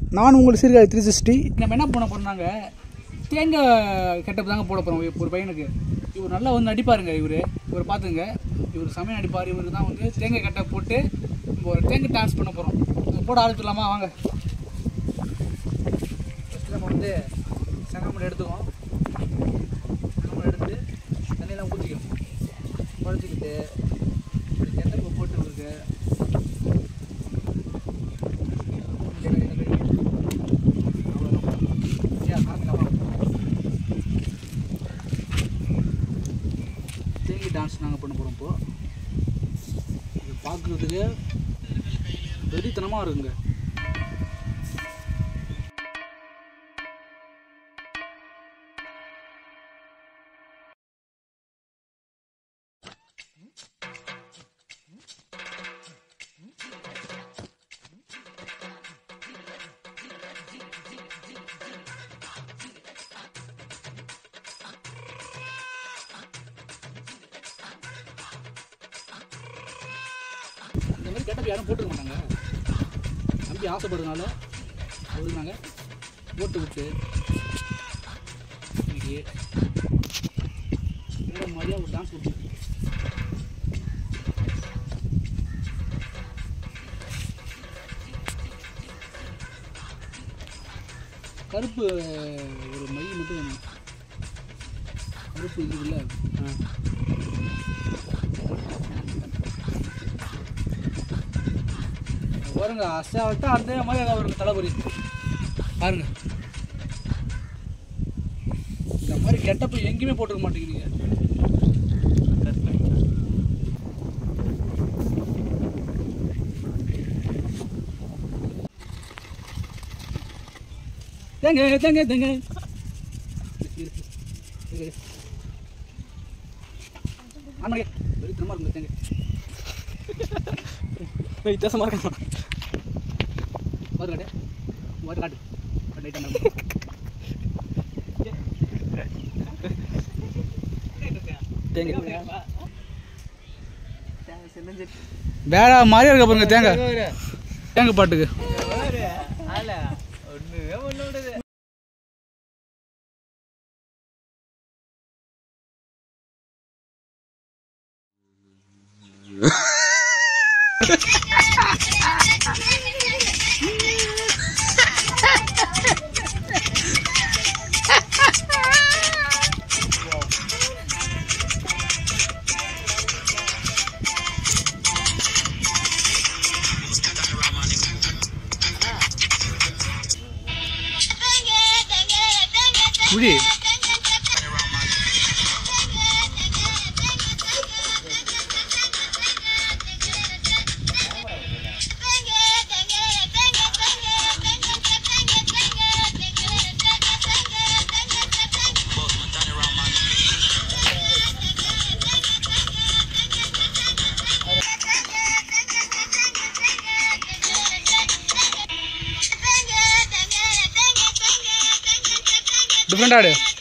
நான் உங்கள் Sirkazhi three sixty நம்ம என்ன பண்ண போறோம்னாங்க தேங்காய் கெட்டப் தாங்க போட போகிறோம் ஒரு பையனுக்கு இவர் நல்லா வந்து நடிப்பாருங்க இவர் இவர் பார்த்துங்க இவர் சமயம் நடிப்பார் இவருக்கு தான் வந்து தேங்காய் கெட்டப் போட்டு நம்ம ஒரு தேங்காய் டான்ஸ் பண்ண போகிறோம் போட ஆரம்பிச்சிடலாமா வாங்க ஃபஸ்ட்டு நம்ம வந்து செங்கமலை எடுத்துக்கோம் செங்கமலை எடுத்து தண்ணியெல்லாம் ஊற்றிக்கணும் குழச்சிக்கிட்டு இப்படி கெட்டப்பை போட்டு இவருக்கு தேங்கி டான்ஸ் நாங்கள் பண்ண போகிறோம் இப்போ இது பார்க்குறதுக்கு வெறித்தனமாக இருக்குங்க இந்த மாதிரி கெட்டப் யாரும் போட்டுக்க மாட்டாங்க நம்பி ஆசைப்படுறதுனால அவருக்கு நாங்கள் போட்டு விட்டு இன்னைக்கு வேற மாதிரியா ஒரு டான்ஸ் கொடுத்து கருப்பு ஒரு மை மட்டும் வேணும் கருப்பு இருக்குதுல்ல ஆ பாருங்க அசால்ட்டா அந்த மாதிரி அவருக்கு தளபதி பாருங்க இந்த மாதிரி கெட்டப்பு எங்கேயுமே போட்டுக்க மாட்டேங்கிறீங்க தேங்க தேங்க தேங்க ஆமாங்க வெறித்தனமாக இருக்குங்க தேங்க வித்தியாசமாக இருக்கான் ஒரு காட்டு ஒரு காட்டு லைட்டாக வேற மாதிரியா இருக்க பாருங்க தேங்காய் தேங்காய் பாட்டுக்கு குழி டிஃப்ரெண்ட் ஆடு